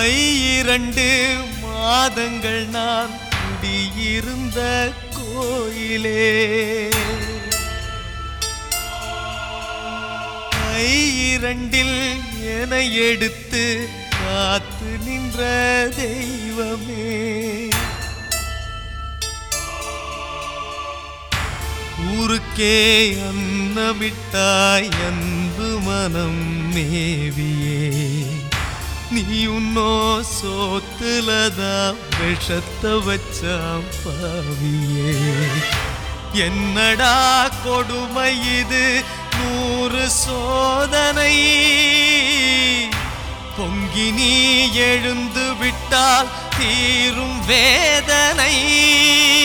இரண்டு மாதங்கள் நான் குடியிருந்த கோயிலே கை இரண்டில் என எடுத்து காத்து நின்ற தெய்வமே ஊருக்கே அன்னமிட்டாய் அன்பு மனம் மேவியே நீ உன்னோ சோத்துலதா விஷத்த வச்சாம் பாவியே என்னடா கொடுமை இது நூறு சோதனை பொங்கி நீ எழுந்து விட்டால் தீரும் வேதனை